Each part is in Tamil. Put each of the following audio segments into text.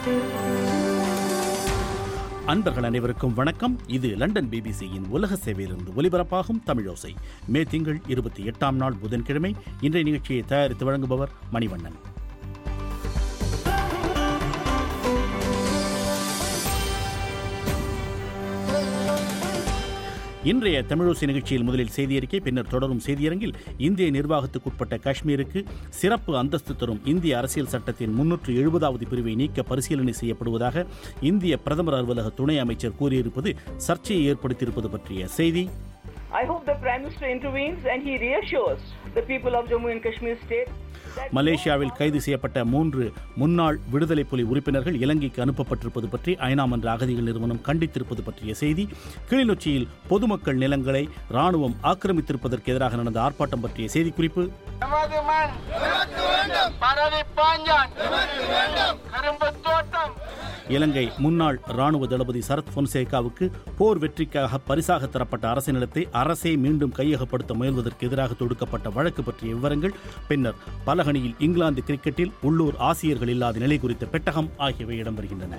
அன்பர்கள் அனைவருக்கும் வணக்கம் இது லண்டன் பிபிசியின் உலக சேவையிலிருந்து ஒலிபரப்பாகும் தமிழோசை மே திங்கள் இருபத்தி எட்டாம் நாள் புதன்கிழமை இன்றைய நிகழ்ச்சியை தயாரித்து வழங்குபவர் மணிவண்ணன் இன்றைய தமிழோசை நிகழ்ச்சியில் முதலில் செய்தியறிக்கை பின்னர் தொடரும் செய்தியரங்கில் இந்திய நிர்வாகத்துக்குட்பட்ட காஷ்மீருக்கு சிறப்பு அந்தஸ்து தரும் இந்திய அரசியல் சட்டத்தின் முன்னூற்று எழுபதாவது பிரிவை நீக்க பரிசீலனை செய்யப்படுவதாக இந்திய பிரதமர் அலுவலக துணை அமைச்சர் கூறியிருப்பது சர்ச்சையை ஏற்படுத்தியிருப்பது பற்றிய செய்தி I hope the Prime Minister intervenes and he reassures the people of Jammu and Kashmir state that மலேசியாவில் கைது செய்யப்பட்ட மூன்று முன்னாள் விடுதலை புலி உறுப்பினர்கள் இலங்கைக்கு அனுப்பப்பட்டிருப்பது பற்றி ஐநா மன்ற அகதிகள் நிறுவனம் கண்டித்திருப்பது பற்றிய செய்தி கிளிநொச்சியில் பொதுமக்கள் நிலங்களை ராணுவம் ஆக்கிரமித்திருப்பதற்கு எதிராக நடந்த ஆர்ப்பாட்டம் பற்றிய செய்திக்குறிப்பு நமது மண் பரவி பாஞ்சான் கரும்பு தோட்டம் இலங்கை முன்னாள் ராணுவ தளபதி சரத் பொன்சேகாவுக்கு போர் வெற்றிக்காக பரிசாக தரப்பட்ட அரசு நிலத்தை அரசே மீண்டும் கையகப்படுத்த முயல்வதற்கு எதிராக தொடுக்கப்பட்ட வழக்கு பற்றிய விவரங்கள் பின்னர் பலகணியில் இங்கிலாந்து கிரிக்கெட்டில் உள்ளூர் ஆசிரியர்கள் இல்லாத நிலை குறித்த பெட்டகம் ஆகியவை இடம்பெறுகின்றன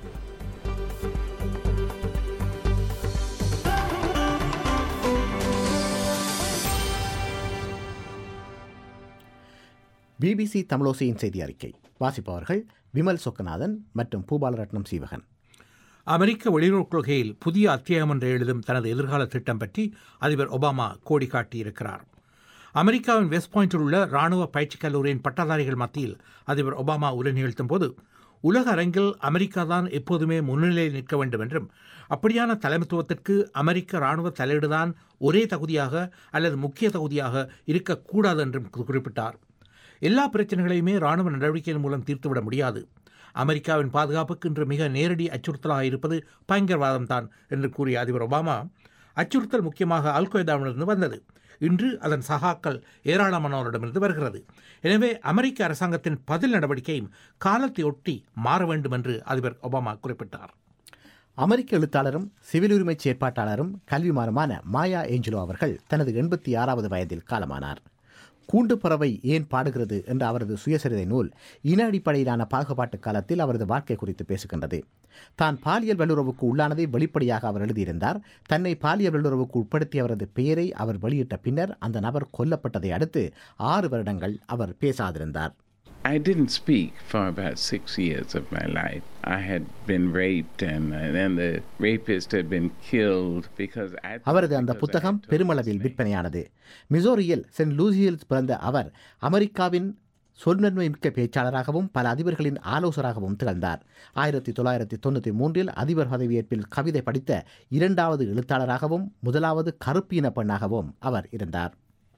பிபிசி தமிழோசையின் செய்தி அறிக்கை வாசிப்பவர்கள் விமல் சொக்கநாதன் மற்றும் பூபாலரட்னம் சீவகன் அமெரிக்க வெளியுறவுக் கொள்கையில் புதிய அத்தியாயம் என்று எழுதும் தனது எதிர்கால திட்டம் பற்றி அதிபர் ஒபாமா கோடி காட்டியிருக்கிறார் அமெரிக்காவின் வெஸ்ட் பாயிண்டில் உள்ள ராணுவ பயிற்சி கல்லூரியின் பட்டதாரிகள் மத்தியில் அதிபர் ஒபாமா உரை நிகழ்த்தும் போது உலக அரங்கில் அமெரிக்கா தான் எப்போதுமே முன்னிலையில் நிற்க வேண்டும் என்றும் அப்படியான தலைமைத்துவத்திற்கு அமெரிக்க ராணுவ தலையீடுதான் ஒரே தகுதியாக அல்லது முக்கிய தகுதியாக இருக்கக்கூடாது என்றும் குறிப்பிட்டார் எல்லா பிரச்சனைகளையுமே ராணுவ நடவடிக்கையின் மூலம் தீர்த்துவிட முடியாது அமெரிக்காவின் பாதுகாப்புக்கு இன்று மிக நேரடி அச்சுறுத்தலாக இருப்பது பயங்கரவாதம் தான் என்று கூறிய அதிபர் ஒபாமா அச்சுறுத்தல் முக்கியமாக அல் கொய்தாவிலிருந்து வந்தது இன்று அதன் சகாக்கள் ஏராளமானோரிடமிருந்து வருகிறது எனவே அமெரிக்க அரசாங்கத்தின் பதில் நடவடிக்கையும் காலத்தை ஒட்டி மாற வேண்டும் என்று அதிபர் ஒபாமா குறிப்பிட்டார் அமெரிக்க எழுத்தாளரும் சிவில் உரிமை செயற்பாட்டாளரும் கல்விமானுமான மாயா ஏஞ்சலோ அவர்கள் தனது எண்பத்தி ஆறாவது வயதில் காலமானார் கூண்டு பறவை ஏன் பாடுகிறது என்ற அவரது சுயசரிதை நூல் இன அடிப்படையிலான பாகுபாட்டு காலத்தில் அவரது வாழ்க்கை குறித்து பேசுகின்றது தான் பாலியல் வல்லுறவுக்கு உள்ளானதை வெளிப்படையாக அவர் எழுதியிருந்தார் தன்னை பாலியல் வல்லுறவுக்கு உட்படுத்திய அவரது பெயரை அவர் வெளியிட்ட பின்னர் அந்த நபர் கொல்லப்பட்டதை அடுத்து ஆறு வருடங்கள் அவர் பேசாதிருந்தார் I didn't speak for about six years of my life. I had been raped, and then the rapist had been killed because I. thought அவரது அந்த because I புத்தகம் had told பெருமளவில் his name. விற்பனையானது மிசோரியில் சென்ட் லூசியில் பிறந்த அவர் அமெரிக்காவின் சொற்நன்மை மிக்க பேச்சாளராகவும் பல அதிபர்களின் ஆலோசகராகவும் திகழ்ந்தார் ஆயிரத்தி தொள்ளாயிரத்தி தொண்ணூற்றி மூன்றில் அதிபர் பதவியேற்பில் கவிதை படித்த இரண்டாவது எழுத்தாளராகவும் முதலாவது கருப்பின பெண்ணாகவும் அவர் இருந்தார்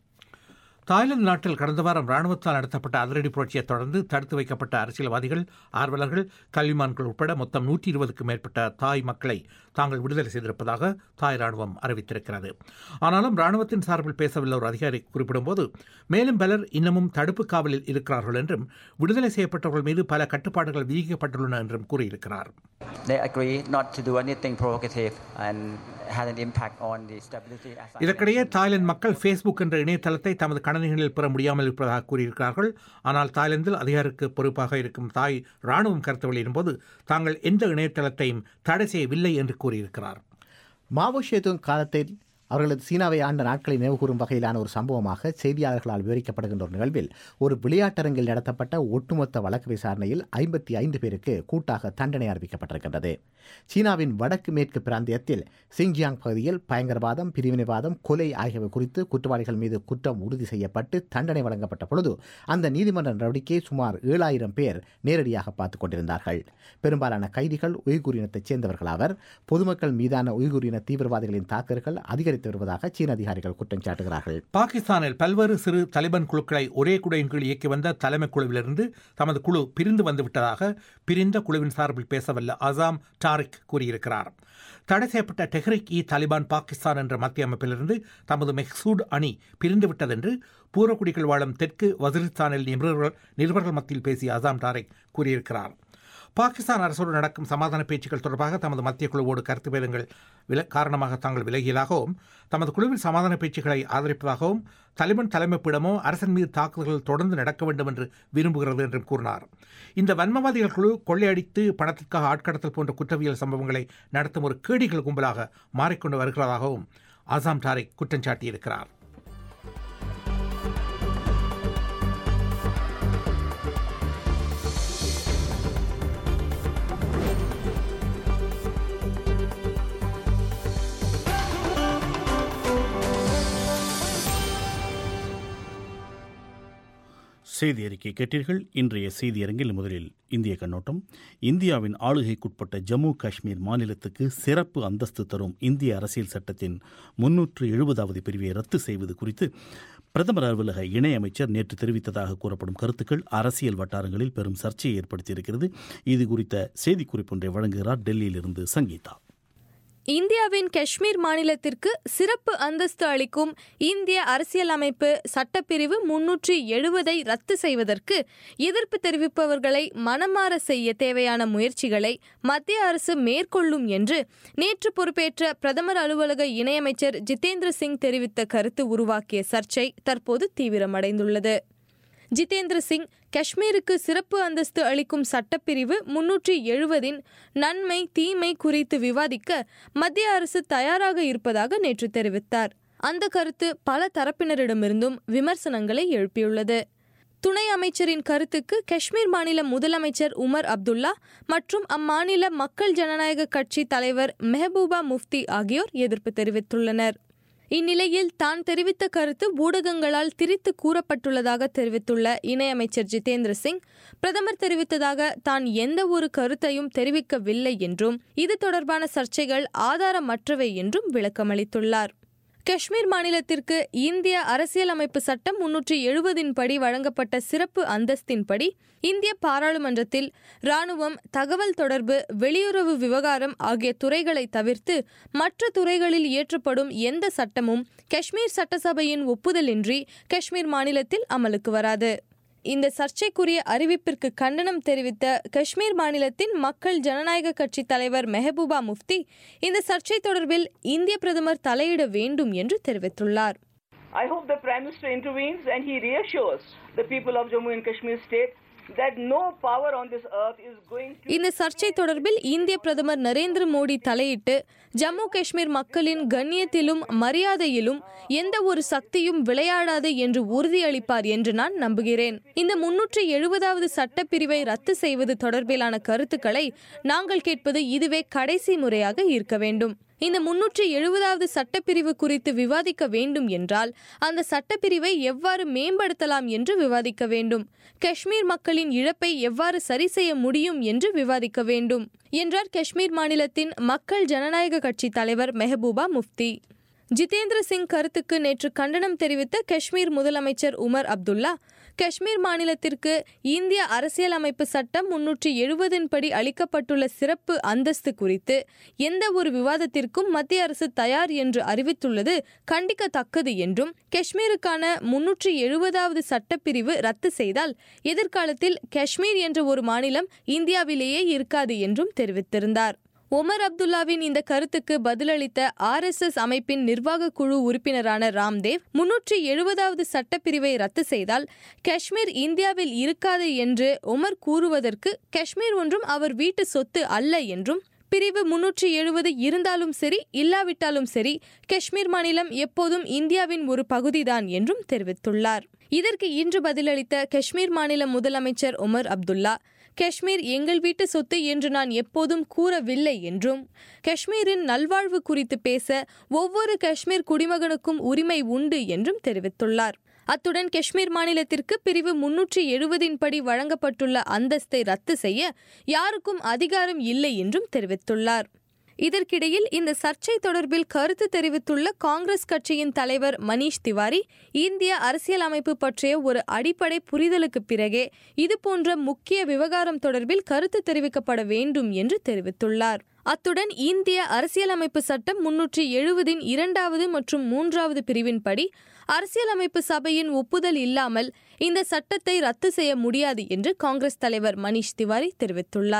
தாய்லாந்து நாட்டில் கடந்த வாரம் ராணுவத்தால் நடத்தப்பட்ட அதிரடி புரட்சியை தொடர்ந்து தடுத்து வைக்கப்பட்ட அரசியல்வாதிகள் ஆர்வலர்கள் கல்விமான்கள் உட்பட மொத்தம் நூற்றி இருபதுக்கும் மேற்பட்ட தாய் மக்களை தாங்கள் விடுதலை செய்திருப்பதாக தாய் ராணுவம் அறிவித்திருக்கிறது ஆனாலும் ராணுவத்தின் சார்பில் பேசவில்லை ஒரு அதிகாரி குறிப்பிடும்போது மேலும் பலர் இன்னமும் தடுப்பு காவலில் இருக்கிறார்கள் என்றும் விடுதலை செய்யப்பட்டவர்கள் மீது பல கட்டுப்பாடுகள் விதிக்கப்பட்டுள்ளன என்றும் கூறியிருக்கிறார் They agree not to do anything provocative and had an impact on the stability. as I இதற்கிடையே mentioned. தாய்லாந்து மக்கள் ஃபேஸ்புக் என்ற இணையதளத்தை தமது கணனிகளில் பெற முடியாமல் இருப்பதாக கூறியிருக்கிறார்கள் ஆனால் தாய்லாந்தில் அதிகாருக்கு பொறுப்பாக இருக்கும் தாய் ராணுவம் கருத்து வெளியிடும்போது தாங்கள் எந்த இணையதளத்தையும் தடை செய்யவில்லை என்று கூறியிருக்கிறார் மாவோ ஷேதுங் காலத்தில் அவர்களது சீனாவை ஆண்ட நாட்களை நினைவுகூரும் வகையிலான ஒரு சம்பவமாக செய்தியாளர்களால் விவரிக்கப்படுகின்ற ஒரு நிகழ்வில் ஒரு விளையாட்டரங்கில் நடத்தப்பட்ட ஒட்டுமொத்த வழக்கு விசாரணையில் ஐம்பத்தி ஐந்து பேருக்கு கூட்டாக தண்டனை அறிவிக்கப்பட்டிருக்கின்றது சீனாவின் வடக்கு மேற்கு பிராந்தியத்தில் சிங்ஜியாங் பகுதியில் பயங்கரவாதம் பிரிவினைவாதம் கொலை ஆகியவை குறித்து குற்றவாளிகள் மீது குற்றம் உறுதி செய்யப்பட்டு தண்டனை வழங்கப்பட்ட பொழுது அந்த நீதிமன்ற நடவடிக்கையை சுமார் ஏழாயிரம் பேர் நேரடியாக பார்த்துக் கொண்டிருந்தார்கள் பெரும்பாலான கைதிகள் உய்குர் இனத்தைச் சேர்ந்தவர்களாவர் பொதுமக்கள் மீதான உய்குர் இன தீவிரவாதிகளின் தாக்குதல்கள் அதிகரித்து வருவதாக சீன அதிகாரிகள் குற்றம் சாட்டுகிறார்கள் பாகிஸ்தானில் பல்வேறு சிறு தலிபான் குழுக்களை ஒரே குடையின் கீழ் இயக்கி வந்த தலைமை குழுவிலிருந்து தமது குழு பிரிந்து வந்துவிட்டதாக பிரிந்த குழுவின் சார்பில் பேசவல்ல அசாம் டாரிக் கூறியிருக்கிறார் தடை செய்யப்பட்ட டெஹ்ரிக் இ தாலிபான் பாகிஸ்தான் என்ற மத்திய அமைப்பிலிருந்து தமது மெஹ்சூட் அணி பிரிந்துவிட்டதென்று பூர்வக்குடிகள் வாழும் தெற்கு வசிரிஸ்தானில் நிருபர்கள் நிருபர்கள் மத்தியில் பேசிய அசாம் டாரிக் கூறியிருக்கிறார் பாகிஸ்தான் அரசோடு நடக்கும் சமாதான பேச்சுக்கள் தொடர்பாக தமது மத்திய குழுவோடு கருத்து பேதங்கள் வில காரணமாக தாங்கள் விலகியதாகவும் தமது குழுவில் சமாதான பேச்சுக்களை ஆதரிப்பதாகவும் தலிபான் தலைமைப்பிடமோ அரசன் மீது தாக்குதல்கள் தொடர்ந்து நடக்க வேண்டும் என்று விரும்புகிறது என்றும் கூறினார் இந்த வன்மவாதிகள் குழு கொள்ளையடித்து பணத்திற்காக ஆட்கடத்தல் போன்ற குற்றவியல் சம்பவங்களை நடத்தும் ஒரு கேடிகள் கும்பலாக மாறிக்கொண்டு வருகிறதாகவும் ஆசாம் டாரிக் குற்றம் சாட்டியிருக்கிறார் செய்தி அறிக்கை கேட்டீர்கள் இன்றைய செய்தியரங்கில் முதலில் இந்திய கண்ணோட்டம் இந்தியாவின் ஆளுகைக்குட்பட்ட ஜம்மு காஷ்மீர் மாநிலத்துக்கு சிறப்பு அந்தஸ்து தரும் இந்திய அரசியல் சட்டத்தின் முன்னூற்று எழுபதாவது பிரிவை ரத்து செய்வது குறித்து பிரதமர் அலுவலக இணையமைச்சர் நேற்று தெரிவித்ததாக கூறப்படும் கருத்துக்கள் அரசியல் வட்டாரங்களில் பெரும் சர்ச்சையை ஏற்படுத்தியிருக்கிறது இது குறித்த செய்திக்குறிப்பு ஒன்றை வழங்குகிறார் டெல்லியிலிருந்து சங்கீதா இந்தியாவின் காஷ்மீர் மாநிலத்திற்கு சிறப்பு அந்தஸ்து அளிக்கும் இந்திய அரசியலமைப்பு சட்டப்பிரிவு முன்னூற்றி எழுபதை ரத்து செய்வதற்கு எதிர்ப்பு தெரிவிப்பவர்களை மனமாற செய்ய தேவையான முயற்சிகளை மத்திய அரசு மேற்கொள்ளும் என்று நேற்று பொறுப்பேற்ற பிரதமர் அலுவலக இணையமைச்சர் ஜிதேந்திர சிங் தெரிவித்த கருத்து உருவாக்கிய சர்ச்சை தற்போது தீவிரமடைந்துள்ளது ஜிதேந்திர சிங் காஷ்மீருக்கு சிறப்பு அந்தஸ்து அளிக்கும் சட்டப்பிரிவு முன்னூற்றி எழுபதின் நன்மை தீமை குறித்து விவாதிக்க மத்திய அரசு தயாராக இருப்பதாக நேற்று தெரிவித்தார் அந்த கருத்து பல தரப்பினரிடமிருந்தும் விமர்சனங்களை எழுப்பியுள்ளது துணை அமைச்சரின் கருத்துக்கு காஷ்மீர் மாநில முதலமைச்சர் உமர் அப்துல்லா மற்றும் அம்மாநில மக்கள் ஜனநாயக கட்சி தலைவர் மெஹபூபா முஃப்தி ஆகியோர் எதிர்ப்பு தெரிவித்துள்ளனர் இந்நிலையில் தான் தெரிவித்த கருத்து ஊடகங்களால் திரித்து கூறப்பட்டுள்ளதாக தெரிவித்துள்ள இணையமைச்சர் ஜிதேந்திர சிங் பிரதமர் தெரிவித்ததாக தான் எந்த ஒரு கருத்தையும் தெரிவிக்கவில்லை என்றும் இது தொடர்பான சர்ச்சைகள் ஆதாரமற்றவை என்றும் விளக்கமளித்துள்ளார் காஷ்மீர் மாநிலத்திற்கு இந்திய அரசியலமைப்பு சட்டம் முன்னூற்றி எழுபதின் படி வழங்கப்பட்ட சிறப்பு அந்தஸ்தின்படி இந்திய பாராளுமன்றத்தில் ராணுவம் தகவல் தொடர்பு வெளியுறவு விவகாரம் ஆகிய துறைகளை தவிர்த்து மற்ற துறைகளில் இயற்றப்படும் எந்த சட்டமும் காஷ்மீர் சட்டசபையின் ஒப்புதலின்றி காஷ்மீர் மாநிலத்தில் அமலுக்கு வராது இந்த சர்ச்சைக்குரிய அறிவிப்பிற்கு கண்டனம் தெரிவித்த காஷ்மீர் மாநிலத்தின் மக்கள் ஜனநாயக கட்சி தலைவர் மெஹபூபா முஃப்தி இந்த சர்ச்சை தொடர்பில் இந்திய பிரதமர் தலையிட வேண்டும் என்று தெரிவித்துள்ளார் I hope the Prime Minister intervenes and he reassures the people of Jammu and Kashmir state that no power on this earth is going to இந்த சர்ச்சை தொடர்பில் இந்திய பிரதமர் நரேந்திர மோடி தலையிட்டு ஜம்மு காஷ்மீர் மக்களின் கண்ணியத்திலும் மரியாதையிலும் எந்த ஒரு சக்தியும் விளையாடாது என்று உறுதியளிப்பார் என்று நான் நம்புகிறேன் இந்த முன்னூற்றி எழுபதாவது சட்டப்பிரிவை ரத்து செய்வது தொடர்பிலான கருத்துக்களை நாங்கள் கேட்பது இதுவே கடைசி முறையாக இருக்க வேண்டும் இந்த முன்னூற்றி எழுபதாவது சட்டப்பிரிவு குறித்து விவாதிக்க வேண்டும் என்றால் அந்த சட்டப்பிரிவை எவ்வாறு மேம்படுத்தலாம் என்று விவாதிக்க வேண்டும் காஷ்மீர் மக்களின் இழப்பை எவ்வாறு சரி செய்ய முடியும் என்று விவாதிக்க வேண்டும் என்றார் காஷ்மீர் மாநிலத்தின் மக்கள் ஜனநாயக கட்சி தலைவர் மெஹபூபா முஃப்தி ஜிதேந்திர சிங் கருத்துக்கு நேற்று கண்டனம் தெரிவித்த காஷ்மீர் முதலமைச்சர் உமர் அப்துல்லா காஷ்மீர் மாநிலத்திற்கு இந்திய அரசியலமைப்பு சட்டம் முன்னூற்றி எழுபதின் படி அளிக்கப்பட்டுள்ள சிறப்பு அந்தஸ்து குறித்து எந்த ஒரு விவாதத்திற்கும் மத்திய அரசு தயார் என்று அறிவித்துள்ளது கண்டிக்கத்தக்கது என்றும் காஷ்மீருக்கான முன்னூற்றி எழுபதாவது சட்டப்பிரிவு ரத்து செய்தால் எதிர்காலத்தில் காஷ்மீர் என்ற ஒரு மாநிலம் இந்தியாவிலேயே இருக்காது என்றும் தெரிவித்திருந்தார் ஒமர் அப்துல்லாவின் இந்த கருத்துக்கு பதிலளித்த ஆர்எஸ்எஸ் அமைப்பின் நிர்வாக குழு உறுப்பினரான ராம்தேவ் முன்னூற்றி எழுபதாவது சட்டப்பிரிவை ரத்து செய்தால் காஷ்மீர் இந்தியாவில் இருக்காது என்று ஒமர் கூறுவதற்கு காஷ்மீர் ஒன்றும் அவர் வீட்டு சொத்து அல்ல என்றும் பிரிவு முன்னூற்றி எழுபது இருந்தாலும் சரி இல்லாவிட்டாலும் சரி காஷ்மீர் மாநிலம் எப்போதும் இந்தியாவின் ஒரு பகுதிதான் என்றும் தெரிவித்துள்ளார் இதற்கு இன்று பதிலளித்த காஷ்மீர் மாநில முதலமைச்சர் ஒமர் அப்துல்லா காஷ்மீர் எங்கள் வீட்டு சொத்து என்று நான் எப்போதும் கூறவில்லை என்றும் காஷ்மீரின் நல்வாழ்வு குறித்து பேச ஒவ்வொரு காஷ்மீர் குடிமகனுக்கும் உரிமை உண்டு என்றும் தெரிவித்துள்ளார் அத்துடன் காஷ்மீர் மாநிலத்திற்கு பிரிவு முன்னூற்றி எழுபதின் படி வழங்கப்பட்டுள்ள அந்தஸ்தை ரத்து செய்ய யாருக்கும் அதிகாரம் இல்லை என்றும் தெரிவித்துள்ளார் இதற்கிடையில் இந்த சர்ச்சை தொடர்பில் கருத்து தெரிவித்துள்ள காங்கிரஸ் கட்சியின் தலைவர் மணீஷ் திவாரி இந்திய அரசியலமைப்பு பற்றிய ஒரு அடிப்படை புரிதலுக்கு பிறகே இதுபோன்ற முக்கிய விவகாரம் தொடர்பில் கருத்து தெரிவிக்கப்பட வேண்டும் என்று தெரிவித்துள்ளார் அத்துடன் இந்திய அரசியலமைப்பு சட்டம் முன்னூற்றி எழுபதின் இரண்டாவது மற்றும் மூன்றாவது பிரிவின்படி அரசியலமைப்பு சபையின் ஒப்புதல் இல்லாமல் இந்த சட்டத்தை ரத்து செய்ய முடியாது என்று காங்கிரஸ் தலைவர் மணீஷ் திவாரி தெரிவித்துள்ளார்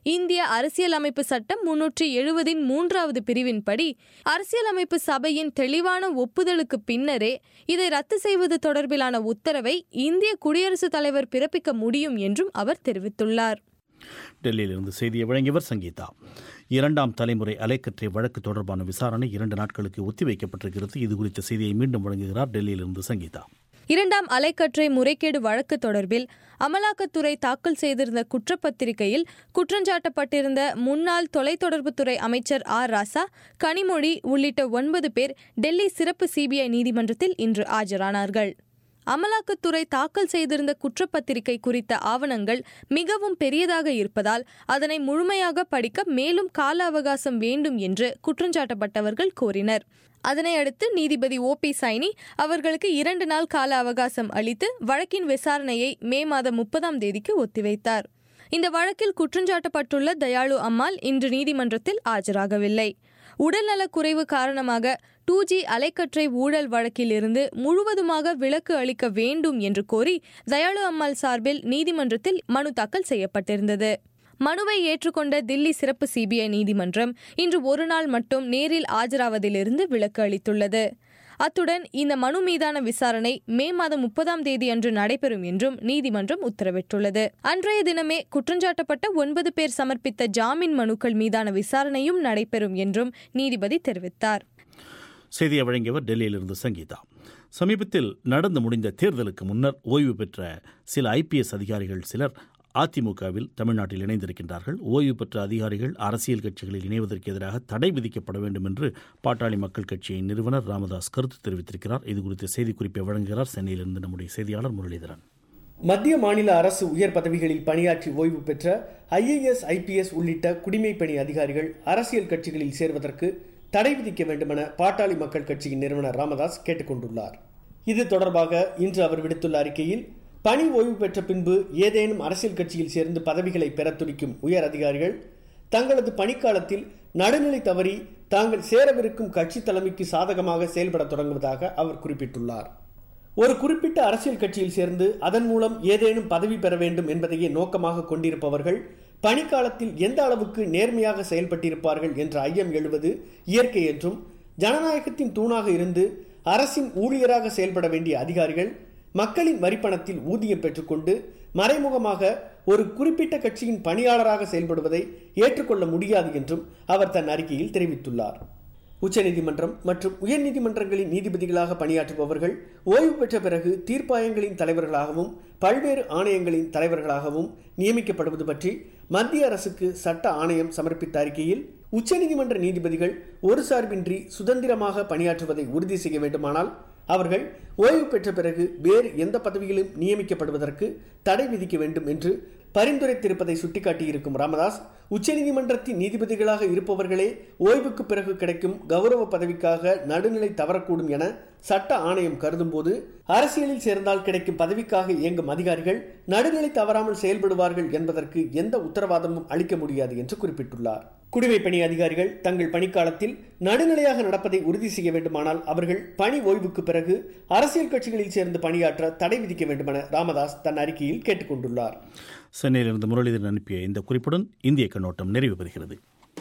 இந்திய அரசியலமைப்பு சட்டம் முன்னூற்றி எழுபதின் மூன்றாவது பிரிவின்படி அரசியலமைப்பு சபையின் தெளிவான ஒப்புதலுக்கு பின்னரே இதை ரத்து செய்வது தொடர்பிலான உத்தரவை இந்திய குடியரசுத் தலைவர் பிறப்பிக்க முடியும் என்றும் அவர் தெரிவித்துள்ளார் டெல்லியிலிருந்து செய்தியை வழங்கியவர் சங்கீதா இரண்டாம் தலைமுறை அலைக்கற்றை வழக்கு தொடர்பான விசாரணை இரண்டு நாட்களுக்கு ஒத்திவைக்கப்பட்டிருக்கிறது இது குறித்த செய்தியை மீண்டும் வழங்குகிறார் டெல்லியிலிருந்து சங்கீதா இரண்டாம் அலைக்கற்றை முறைகேடு வழக்கு தொடர்பில் அமலாக்கத்துறை தாக்கல் செய்திருந்த குற்றப்பத்திரிகையில் குற்றஞ்சாட்டப்பட்டிருந்த முன்னாள் தொலைத்தொடர்புத்துறை அமைச்சர் ஆர் ராசா கனிமொழி உள்ளிட்ட ஒன்பது பேர் டெல்லி சிறப்பு சிபிஐ நீதிமன்றத்தில் இன்று ஆஜரானார்கள் அமலாக்கத்துறை தாக்கல் செய்திருந்த குற்றப்பத்திரிகை குறித்த ஆவணங்கள் மிகவும் பெரியதாக இருப்பதால் அதனை முழுமையாக படிக்க மேலும் கால அவகாசம் வேண்டும் என்று குற்றஞ்சாட்டப்பட்டவர்கள் கோரினர் அதனை அடுத்து நீதிபதி ஓ பி சைனி அவர்களுக்கு இரண்டு நாள் கால அவகாசம் அளித்து வழக்கின் விசாரணையை மே மாதம் முப்பதாம் தேதிக்கு ஒத்திவைத்தார் இந்த வழக்கில் குற்றஞ்சாட்டப்பட்டுள்ள தயாளு அம்மாள் இன்று நீதிமன்றத்தில் ஆஜராகவில்லை உடல்நலக் குறைவு காரணமாக டூ ஜி அலைக்கற்றை ஊழல் வழக்கில் இருந்து முழுவதுமாக விலக்கு அளிக்க வேண்டும் என்று கோரி தயாளு அம்மாள் சார்பில் நீதிமன்றத்தில் மனு தாக்கல் செய்யப்பட்டிருந்தது மனுவை ஏற்றுக்கொண்ட தில்லி சிறப்பு சிபிஐ நீதிமன்றம் இன்று ஒரு நாள் மட்டும் நேரில் ஆஜராவதிலிருந்து விலக்கு அளித்துள்ளது அத்துடன் இந்த மனு மீதான விசாரணை மே மாதம் முப்பதாம் தேதி அன்று நடைபெறும் என்றும் நீதிமன்றம் உத்தரவிட்டுள்ளது அன்றைய தினமே குற்றஞ்சாட்டப்பட்ட ஒன்பது பேர் சமர்ப்பித்த ஜாமீன் மனுக்கள் மீதான விசாரணையும் நடைபெறும் என்றும் நீதிபதி தெரிவித்தார் செய்தியை வழங்கியவர் டெல்லியிலிருந்து சங்கீதா சமீபத்தில் நடந்து முடிந்த தேர்தலுக்கு முன்னர் ஓய்வு பெற்ற சில ஐபிஎஸ் அதிகாரிகள் சிலர் அதிமுகவில் தமிழ்நாட்டில் இணைந்திருக்கின்றார்கள் ஓய்வு பெற்ற அதிகாரிகள் அரசியல் கட்சிகளில் இணைவதற்கு எதிராக தடை விதிக்கப்பட வேண்டும் என்று பாட்டாளி மக்கள் கட்சியின் நிறுவனர் ராமதாஸ் கருத்து தெரிவித்திருக்கிறார் இது குறித்த செய்திக்குறிப்பை வழங்குகிறார் சென்னையிலிருந்து நம்முடைய செய்தியாளர் முரளிதரன் மத்திய மாநில அரசு உயர் பதவிகளில் பணியாற்றி ஓய்வு பெற்ற ஐஏஎஸ் ஐபிஎஸ் உள்ளிட்ட குடிமைப்பணி அதிகாரிகள் அரசியல் கட்சிகளில் சேர்வதற்கு தடை விதிக்க வேண்டுமென பாட்டாளி மக்கள் கட்சியின் நிறுவனர் ராமதாஸ் கேட்டுக்கொண்டுள்ளார் இது தொடர்பாக இன்று அவர் விடுத்துள்ள அறிக்கையில் பணி ஓய்வு பெற்ற பின்பு ஏதேனும் அரசியல் கட்சியில் சேர்ந்து பதவிகளை பெற துடிக்கும் உயர் அதிகாரிகள் தங்களது பணிக்காலத்தில் நடுநிலை தவறி தாங்கள் சேரவிருக்கும் கட்சி தலைமைக்கு சாதகமாக செயல்பட தொடங்குவதாக அவர் குறிப்பிட்டுள்ளார் ஒரு குறிப்பிட்ட அரசியல் கட்சியில் சேர்ந்து அதன் மூலம் ஏதேனும் பதவி பெற வேண்டும் என்பதையே நோக்கமாக கொண்டிருப்பவர்கள் பணிக்காலத்தில் எந்த அளவுக்கு நேர்மையாக செயல்பட்டிருப்பார்கள் என்ற ஐயம் எழுவது இயற்கை என்றும் ஜனநாயகத்தின் தூணாக இருந்து அரசின் ஊழியராக செயல்பட வேண்டிய அதிகாரிகள் மக்களின் வரிப்பணத்தில் ஊதியம் பெற்றுக்கொண்டு மறைமுகமாக ஒரு குறிப்பிட்ட கட்சியின் பணியாளராக செயல்படுவதை ஏற்றுக்கொள்ள முடியாது என்றும் அவர் தன் அறிக்கையில் தெரிவித்துள்ளார் உச்சநீதிமன்றம் மற்றும் உயர்நீதிமன்றங்களின் நீதிபதிகளாக பணியாற்றுபவர்கள் ஓய்வு பெற்ற பிறகு தீர்ப்பாயங்களின் தலைவர்களாகவும் பல்வேறு ஆணையங்களின் தலைவர்களாகவும் நியமிக்கப்படுவது பற்றி மத்திய அரசுக்கு சட்ட ஆணையம் சமர்ப்பித்த அறிக்கையில் உச்சநீதிமன்ற நீதிபதிகள் ஒரு சார்பின்றி சுதந்திரமாக பணியாற்றுவதை உறுதி செய்ய வேண்டுமானால் அவர்கள் ஓய்வு பெற்ற பிறகு வேறு எந்த பதவியிலும் நியமிக்கப்படுவதற்கு தடை விதிக்க வேண்டும் என்று பரிந்துரைத்திருப்பதை சுட்டிக்காட்டியிருக்கும் ராமதாஸ் உச்சநீதிமன்றத்தின் நீதிபதிகளாக இருப்பவர்களே ஓய்வுக்கு பிறகு கிடைக்கும் கௌரவ பதவிக்காக நடுநிலை தவறக்கூடும் என சட்ட ஆணையம் கருதும்போது அரசியலில் சேர்ந்தால் கிடைக்கும் பதவிக்காக இயங்கும் அதிகாரிகள் நடுநிலை தவறாமல் செயல்படுவார்கள் என்பதற்கு எந்த உத்தரவாதமும் அளிக்க முடியாது என்று குறிப்பிட்டுள்ளார் குடிமைப்பணி அதிகாரிகள் தங்கள் பணிக்காலத்தில் நடுநிலையாக நடப்பதை உறுதி செய்ய வேண்டுமானால் அவர்கள் பணி ஓய்வுக்கு பிறகு அரசியல் கட்சிகளில் சேர்ந்து பணியாற்ற தடை விதிக்க வேண்டுமென ராமதாஸ் தன் அறிக்கையில் கேட்டுக்கொண்டுள்ளார் சென்னையிலிருந்து முரளிதரன் அனுப்பிய இந்த குறிப்புடன் இந்திய கண்ணோட்டம் நிறைவு பெறுகிறது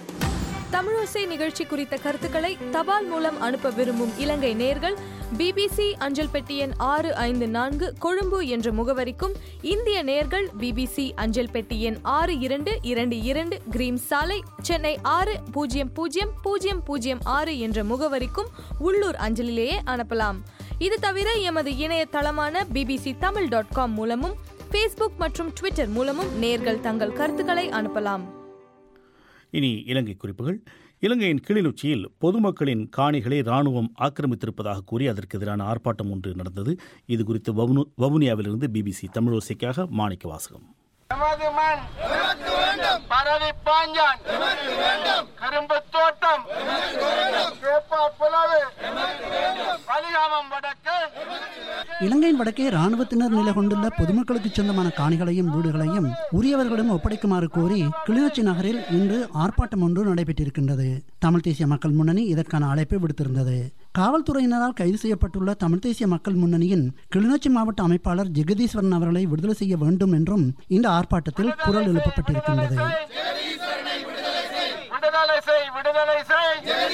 தமிழோசை நிகழ்ச்சி குறித்த கருத்துக்களை தபால் மூலம் அனுப்ப விரும்பும் இலங்கை நேர்கள் பிபிசி அஞ்சல் பெட்டி எண் ஆறு ஐந்து நான்கு கொழும்பு என்ற முகவரிக்கும் இந்திய நேர்கள் பிபிசி அஞ்சல் பெட்டி எண் ஆறு இரண்டு இரண்டு இரண்டு கிரீம் சாலை சென்னை ஆறு பூஜ்ஜியம் பூஜ்ஜியம் பூஜ்ஜியம் பூஜ்ஜியம் ஆறு என்ற முகவரிக்கும் உள்ளூர் அஞ்சலிலேயே அனுப்பலாம் இது தவிர எமது இணையதளமான பிபிசி தமிழ் டாட் காம் மூலமும் ஃபேஸ்புக் மற்றும் ட்விட்டர் மூலமும் நேர்கள் தங்கள் கருத்துக்களை அனுப்பலாம் இனி இலங்கை குறிப்புகள் இலங்கையின் கிளிநொச்சியில் பொதுமக்களின் காணிகளை ராணுவம் ஆக்கிரமித்திருப்பதாக கூறி அதற்கு எதிரான ஆர்ப்பாட்டம் ஒன்று நடந்தது இது குறித்து வவுனு வவுனியாவிலிருந்து பிபிசி தமிழோசைக்காக மாணிக்க வாசகம் எமது மண் எமக்கு வேண்டும் பரவி பாஞ்சான் எமக்கு வேண்டும் கரும்பு தோட்டம் எமக்கு வேண்டும் சேப்பா புலவு எமக்கு வேண்டும் பலிகாமம் வடக்கு இலங்கையின் வடக்கே ராணுவத்தினர் நிலை கொண்டுள்ள பொதுமக்களுக்கு சொந்தமான காணிகளையும் வீடுகளையும் உரியவர்களிடம் ஒப்படைக்குமாறு கோரி கிளிநொச்சி நகரில் இன்று ஆர்ப்பாட்டம் ஒன்று நடைபெற்றிருக்கின்றது தமிழ் தேசிய மக்கள் முன்னணி இதற்கான அழைப்பை விடுத்திருந்தது காவல்துறையினரால் கைது செய்யப்பட்டுள்ள தமிழ் தேசிய மக்கள் முன்னணியின் கிளிநொச்சி மாவட்ட அமைப்பாளர் ஜெகதீஸ்வரன் அவர்களை விடுதலை செய்ய வேண்டும் என்றும் இந்த ஆர்ப்பாட்டத்தில் குரல் எழுப்பப்பட்டிருக்கின்றது விடுதலை செய் விடுதலை செய்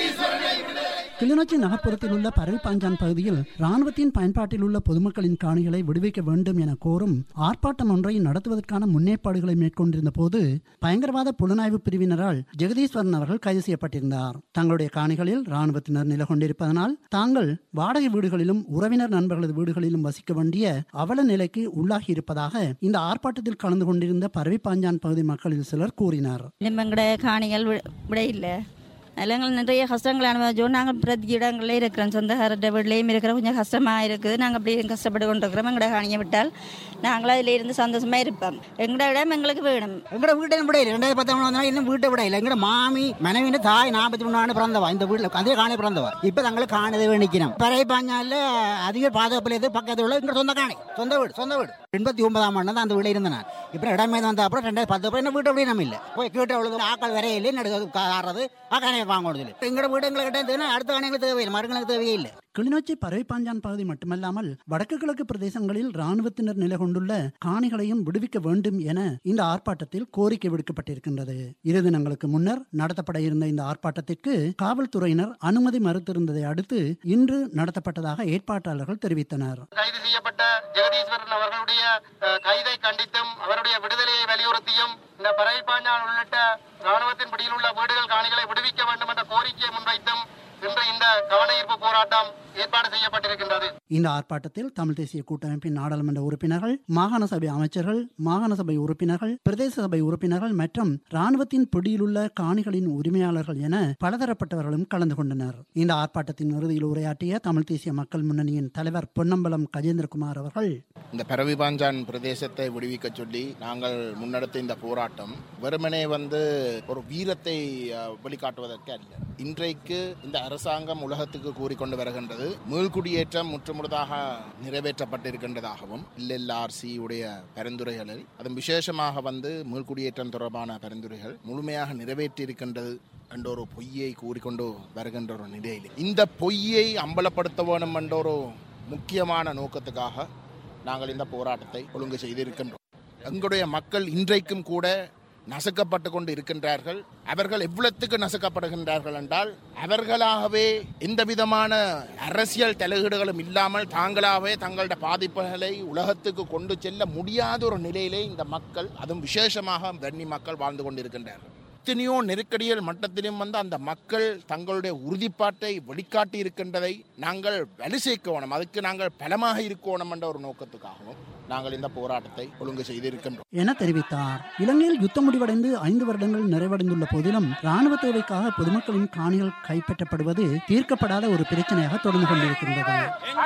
கிளிநொச்சி நகர்ப்புறத்தில் உள்ள பரவிப்பாஞ்சான் பகுதியில் ராணுவத்தின் பயன்பாட்டில் உள்ள பொதுமக்களின் காணிகளை விடுவிக்க வேண்டும் என கோரும் ஆர்ப்பாட்டம் ஒன்றை நடத்துவதற்கான முன்னேற்பாடுகளை மேற்கொண்டிருந்த போது பயங்கரவாத புலனாய்வு பிரிவினரால் ஜெகதீஸ்வரன் அவர்கள் கைது செய்யப்பட்டிருந்தார் தங்களுடைய காணிகளில் ராணுவத்தினர் நிலை கொண்டிருப்பதனால் தாங்கள் வாடகை வீடுகளிலும் உறவினர் நண்பர்களது வீடுகளிலும் வசிக்க வேண்டிய அவல நிலைக்கு உள்ளாகி இருப்பதாக இந்த ஆர்ப்பாட்டத்தில் கலந்து கொண்டிருந்த பரவிப்பாஞ்சான் பகுதி மக்களில் சிலர் கூறினார் எங்கட காணிகள் வி- விட இல்லை அதில் எங்களுக்கு நிறைய கஷ்டங்கள் அனுபவிச்சோம் நாங்கள் பிரதி இடங்களில் இருக்கிறோம் சொந்தக்காரர்கிட்ட வீட்லேயும் இருக்கிற கொஞ்சம் கஷ்டமாக இருக்குது நாங்கள் அப்படியே கஷ்டப்பட்டு கொண்டிருக்கிறோம் எங்களோட காணியை விட்டால் நாங்களும் அதில் இருந்து சந்தோஷமாக இருப்போம் எங்களோட இடம் எங்களுக்கு வேணும் எங்கட வீட்டை விட இல்லை ரெண்டாயிரத்தி பத்தொன்பது வந்தாலும் இன்னும் வீட்டை விட இல்லை எங்கட மாமி மனைவின தாய் நாற்பத்தி மூணு பிறந்தவா இந்த வீட்டில் அதே காணி பிறந்தவா இப்போ தங்களுக்கு காணதே நிற்கிறோம் பறை பாஞ்சால அதிக பாதுகாப்பில் எது பக்கத்தில் உள்ள எங்க சொந்த காணி சொந்த வீடு சொந்த வீடு எண்பத்தி ஒன்பதாம் ஆண்டு தான் அந்த வீடு இருந்தேன் நான் இப்போ இடமே வந்த அப்புறம் ரெண்டாயிரத்தி பத்து அப்புறம் என்ன வீட்டை அப்படியே நம்ம இல்லை போய் கேட்டு அவ்வளோ ஆக்கள் வரையிலே நடுக்க காடுறது ஆ காணியை வாங்கணும் எங்கட வீடு எங்களுக்கு கிட்ட அடுத்த காணிகளுக்கு தேவையில்லை மறுங்களுக்கு தேவையே இல்லை கிளிநொச்சி பறவைப்பாஞ்சான் பகுதி மட்டுமல்லாமல் வடக்கு கிழக்கு பிரதேசங்களில் ராணுவத்தினர் நிலை கொண்டுள்ள காணிகளையும் விடுவிக்க வேண்டும் என இந்த ஆர்ப்பாட்டத்தில் கோரிக்கை விடுக்கப்பட்டிருக்கின்றது இரு தினங்களுக்கு முன்னர் நடத்தப்பட இருந்த இந்த ஆர்ப்பாட்டத்திற்கு காவல்துறையினர் அனுமதி மறுத்திருந்ததை அடுத்து இன்று நடத்தப்பட்டதாக ஏற்பாட்டாளர்கள் தெரிவித்தனர் கைது செய்யப்பட்ட ஜெகதீஸ்வரன் அவர்களுடைய அஹ், கைதை கண்டித்தும் அவருடைய விடுதலையை வலியுறுத்தியும் இந்த பறைப்பாஞ்சான் உள்ளிட்ட ராணுவத்தின் பிடியில் உள்ள வீடுகள் காணிகளை விடுவிக்க வேண்டும் என்ற கோரிக்கையை முன்வைத்தும் இன்று இந்த கவன ஈர்ப்பு போராட்டம் ஏற்பாடு செய்யப்பட்டிருக்கின்றது இந்த ஆர்ப்பாட்டத்தில் தமிழ் தேசிய கூட்டமைப்பின் நாடாளுமன்ற உறுப்பினர்கள் மாகாண சபை அமைச்சர்கள் மாகாண சபை உறுப்பினர்கள் பிரதேச சபை உறுப்பினர்கள் மற்றும் ராணுவத்தின் பிடியிலுள்ள காணிகளின் உரிமையாளர்கள் என பலதரப்பட்டவர்களும் கலந்து கொண்டனர் இந்த ஆர்ப்பாட்டத்தின் இறுதியில் உரையாற்றிய தமிழ் தேசிய மக்கள் முன்னணியின் தலைவர் பொன்னம்பலம் கஜேந்திரகுமார் அவர்கள் இந்த பரவிபாஞ்சான் பிரதேசத்தை விடுவிக்க சொல்லி நாங்கள் முன்னெடுத்த இந்த போராட்டம் வெறுமனே வந்து ஒரு வீரத்தை அஹ், வெளிக்காட்டுவதற்கு அல்ல இன்றைக்கு இந்த அரசாங்கம் உலகத்துக்கு கூறிக்கொண்டு வருகின்றது மீள்குடியேற்றம் முற்றுமுழுதாக நிறைவேற்றப்பட்டிருக்கின்றதாகவும் எல்எல்ஆர்சி உடைய பரிந்துரைகளில் அதுவும் விசேஷமாக வந்து மீள்குடியேற்றம் தொடர்பான பரிந்துரைகள் முழுமையாக நிறைவேற்றியிருக்கின்றது என்ற ஒரு பொய்யை கூறிக்கொண்டு வருகின்ற ஒரு நிலையில் இந்த பொய்யை அம்பலப்படுத்த வேண்டும் என்ற ஒரு முக்கியமான நோக்கத்துக்காக நாங்கள் இந்த போராட்டத்தை ஒழுங்கு செய்திருக்கின்றோம் எங்களுடைய மக்கள் இன்றைக்கும் கூட நசுக்கப்பட்டு கொண்டு இருக்கின்றார்கள் அவர்கள் எவ்வளத்துக்கு நசுக்கப்படுகின்றார்கள் என்றால் அவர்களாகவே எந்த விதமான அரசியல் தலையீடுகளும் இல்லாமல் தாங்களாகவே தங்களுடைய பாதிப்புகளை உலகத்துக்கு கொண்டு செல்ல முடியாத ஒரு நிலையிலே இந்த மக்கள் அதுவும் விசேஷமாக வன்னி மக்கள் வாழ்ந்து கொண்டிருக்கின்றார்கள் எத்தனையோ நெருக்கடிகள் மட்டத்திலும் வந்து அந்த மக்கள் தங்களுடைய உறுதிப்பாட்டை வெளிக்காட்டி இருக்கின்றதை நாங்கள் வலு சேர்க்கணும் அதுக்கு நாங்கள் பலமாக இருக்கணும் என்ற ஒரு நோக்கத்துக்காகவும் நாங்கள் இந்த போராட்டத்தை ஒழுங்கு செய்திருக்கின்றோம் என தெரிவித்தார் இலங்கையில் யுத்தம் முடிவடைந்து ஐந்து வருடங்கள் நிறைவடைந்துள்ள போதிலும் ராணுவ தேவைக்காக பொதுமக்களின் காணிகள் கைப்பற்றப்படுவது தீர்க்கப்படாத ஒரு பிரச்சனையாக தொடர்ந்து கொண்டிருக்கின்றது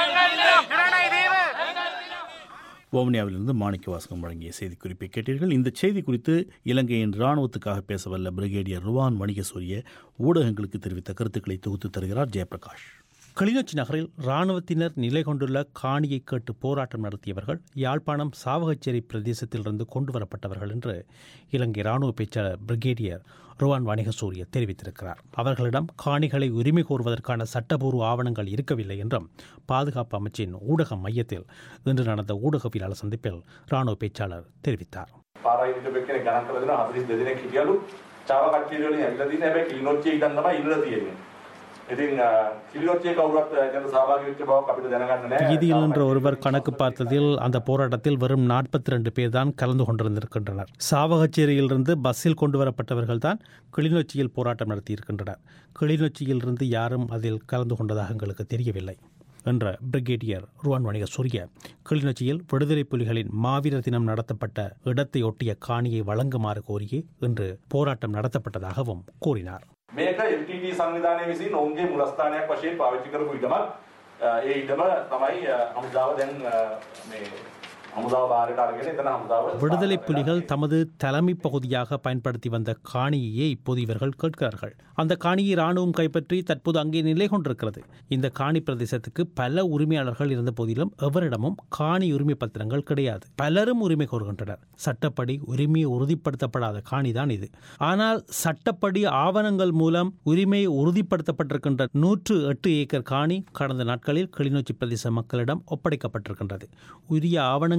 வவுனியாவிலிருந்து மாணிக்க வாசகம் வழங்கிய செய்திக்குறிப்பை கேட்டீர்கள் இந்த செய்தி குறித்து இலங்கையின் இராணுவத்துக்காக பேசவல்ல பிரிகேடியர் ருவான் வணிகசூரிய ஊடகங்களுக்கு தெரிவித்த கருத்துக்களை தொகுத்து தருகிறார் ஜெயபிரகாஷ் கிளிநொச்சி நகரில் இராணுவத்தினர் நிலை கொண்டுள்ள காணியை கேட்டு போராட்டம் நடத்தியவர்கள் யாழ்ப்பாணம் சாவகச்சேரி பிரதேசத்திலிருந்து கொண்டு வரப்பட்டவர்கள் என்று இலங்கை இராணுவ பேச்சாளர் பிரிகேடியர் ருவான் வணிகசூரிய தெரிவித்திருக்கிறார் அவர்களிடம் காணிகளை உரிமை கோருவதற்கான சட்டபூர்வ ஆவணங்கள் இருக்கவில்லை என்றும் பாதுகாப்பு அமைச்சின் ஊடக மையத்தில் இன்று நடந்த ஊடகவியலாளர் சந்திப்பில் இராணுவ பேச்சாளர் தெரிவித்தார் පාරයිනිට පෙක්කෙන ගණන් කළ දෙනවා 42 දෙනෙක් හිටියලු චාව කට්ටිය වලින් ඇවිල්ලා තියෙන හැබැයි කිලිනොච්චිය ඉඳන් තමයි ඉන්නලා තියෙන්නේ. ඉතින් කිලිනොච්චිය කවුරුත් එතන සහභාගී වෙච්ච බවක් අපිට දැනගන්න නැහැ. வீதியில் நின்ற ஒருவர் கணக்கு பார்த்ததில் அந்த போராட்டத்தில் வெறும் நாற்பத்தி ரெண்டு பேர் தான் கலந்து கொண்டிருந்திருக்கின்றனர் சாவகச்சேரியிலிருந்து பஸ்ஸில் கொண்டு வரப்பட்டவர்கள் தான் கிளிநொச்சியில் போராட்டம் நடத்தியிருக்கின்றனர் கிளிநொச்சியிலிருந்து யாரும் அதில் கலந்து கொண்டதாக எங்களுக்கு தெரியவில்லை என்ற பிரிகேடியர் ருவான் வணிக சூரிய கிளிநொச்சியில் விடுதலை புலிகளின் மாவீரர் தினம் நடத்தப்பட்ட இடத்தை ஒட்டிய காணியை வழங்குமாறு கோரியே இன்று போராட்டம் நடத்தப்பட்டதாகவும் கூறினார் මේක LTT සංවිධානය විසින් ඔවුන්ගේ මුලස්ථානයක් වශයෙන් පාවිච්චි කරපු ඉඩමක්. අ, ඒ ඉඩම තමයි අ, හමුදාව දැන් අ, මේ හමුදාව බාරයට අරගෙන එතන හමුදාව விடுதலை புலிகள் தமது தலைமை பகுதியாக பயன்படுத்தி வந்த காணியையே இப்போது இவர்கள் கேட்கிறார்கள் அந்த காணியை ராணுவம் கைப்பற்றி தற்போது அங்கே நிலை கொண்டிருக்கிறது இந்த காணி பிரதேசத்துக்கு பல உரிமையாளர்கள் இருந்த போதிலும் எவரிடமும் காணி உரிமை பத்திரங்கள் கிடையாது பலரும் உரிமை கோருகின்றனர் சட்டப்படி உரிமை உறுதிப்படுத்தப்படாத காணிதான் இது ஆனால் சட்டப்படி ஆவணங்கள் மூலம் உரிமை உறுதிப்படுத்தப்பட்டிருக்கின்ற நூற்று எட்டு ஏக்கர் காணி கடந்த நாட்களில் கிளிநொச்சி பிரதேச மக்களிடம் ஒப்படைக்கப்பட்டிருக்கின்றது உரிய ஆவணங்கள்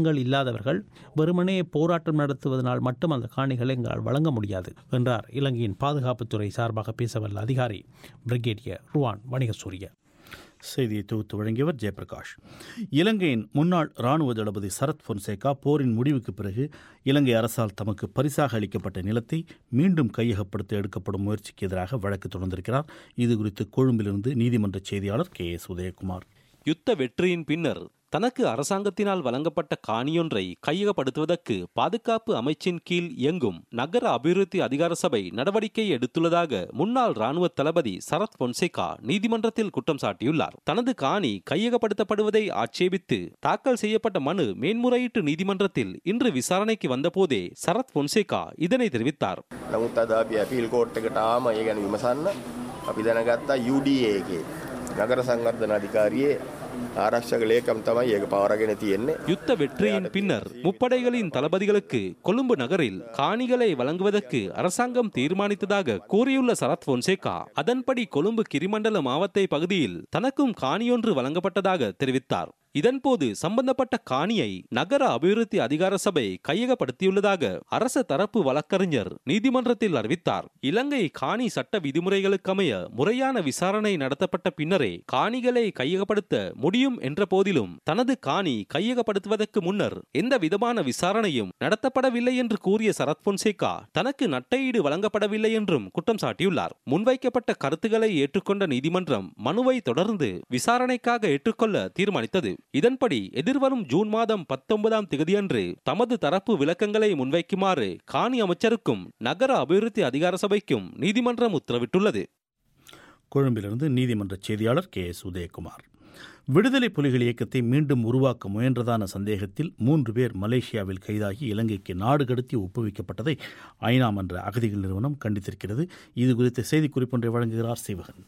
ஆவணங்கள் இல்லாதவர்கள் வெறுமனே போராட்டம் நடத்துவதனால் மட்டும் அந்த காணிகளை எங்களால் வழங்க முடியாது என்றார் இலங்கையின் பாதுகாப்புத்துறை சார்பாக பேசவல்ல அதிகாரி பிரிகேடியர் ருவான் வணிகசூரிய செய்தியை தொகுத்து வழங்கியவர் ஜெயபிரகாஷ் இலங்கையின் முன்னாள் இராணுவ தளபதி சரத் பொன்சேகா போரின் முடிவுக்கு பிறகு இலங்கை அரசால் தமக்கு பரிசாக அளிக்கப்பட்ட நிலத்தை மீண்டும் கையகப்படுத்த எடுக்கப்படும் முயற்சிக்கு எதிராக வழக்கு தொடர்ந்திருக்கிறார் இது குறித்து கொழும்பிலிருந்து நீதிமன்ற செய்தியாளர் கே எஸ் உதயகுமார் யுத்த வெற்றியின் பின்னர் தனக்கு அரசாங்கத்தினால் வழங்கப்பட்ட காணியொன்றை கையகப்படுத்துவதற்கு பாதுகாப்பு அமைச்சின் கீழ் இயங்கும் நகர அபிவிருத்தி அதிகார சபை நடவடிக்கை எடுத்துள்ளதாக முன்னாள் ராணுவ தளபதி சரத் பொன்சேகா நீதிமன்றத்தில் குற்றம் சாட்டியுள்ளார் தனது காணி கையகப்படுத்தப்படுவதை ஆட்சேபித்து தாக்கல் செய்யப்பட்ட மனு மேன்முறையீட்டு நீதிமன்றத்தில் இன்று விசாரணைக்கு வந்தபோதே சரத் பொன்சேகா இதனை தெரிவித்தார் නමුත් අද අපි ඇපිල් කෝට් එකට ආම ඒ ගැන විමසන්න අපි දැනගත්තා UDA එකේ නගර සංවර්ධන අධිකාරියේ ආරක්ෂක ලේකම් තමයි ඒක පවරගෙන තියෙන්නේ யுத்த வெற்றியின் பின்னர் முப்படைகளின் தளபதிகளுக்கு கொழும்பு நகரில் காணிகளை வழங்குவதற்கு அரசாங்கம் தீர்மானித்ததாக கூறியுள்ள சரத் பொன்சேகா அதன்படி கொழும்பு கிரிமண்டல மாவத்தை பகுதியில் தனக்கும் காணியொன்று வழங்கப்பட்டதாக தெரிவித்தார் இதன்போது சம்பந்தப்பட்ட காணியை நகர அபிவிருத்தி அதிகார சபை கையகப்படுத்தியுள்ளதாக அரச தரப்பு வழக்கறிஞர் நீதிமன்றத்தில் அறிவித்தார் இலங்கை காணி சட்ட விதிமுறைகளுக்கமைய முறையான விசாரணை நடத்தப்பட்ட பின்னரே காணிகளை கையகப்படுத்த முடியும் என்ற போதிலும் தனது காணி கையகப்படுத்துவதற்கு முன்னர் எந்த விதமான விசாரணையும் நடத்தப்படவில்லை என்று கூறிய சரத் பொன்சேகா தனக்கு நட்டையீடு வழங்கப்படவில்லை என்றும் குற்றம் சாட்டியுள்ளார் முன்வைக்கப்பட்ட கருத்துக்களை ஏற்றுக்கொண்ட நீதிமன்றம் மனுவை தொடர்ந்து விசாரணைக்காக ஏற்றுக்கொள்ள தீர்மானித்தது இதன்படி எதிர்வரும் ஜூன் மாதம் பத்தொன்பதாம் திகதியன்று தமது தரப்பு விளக்கங்களை முன்வைக்குமாறு காணி அமைச்சருக்கும் நகர அபிவிருத்தி அதிகார சபைக்கும் நீதிமன்றம் உத்தரவிட்டுள்ளது கொழும்பிலிருந்து நீதிமன்ற செய்தியாளர் கே எஸ் உதயகுமார் விடுதலை புலிகள் இயக்கத்தை மீண்டும் உருவாக்க முயன்றதான சந்தேகத்தில் மூன்று பேர் மலேசியாவில் கைதாகி இலங்கைக்கு நாடு கடத்தி ஒப்புவிக்கப்பட்டதை ஐநா மன்ற அகதிகள் நிறுவனம் கண்டித்திருக்கிறது இது குறித்த செய்திக்குறிப்பொன்றை வழங்குகிறார் சிவகன்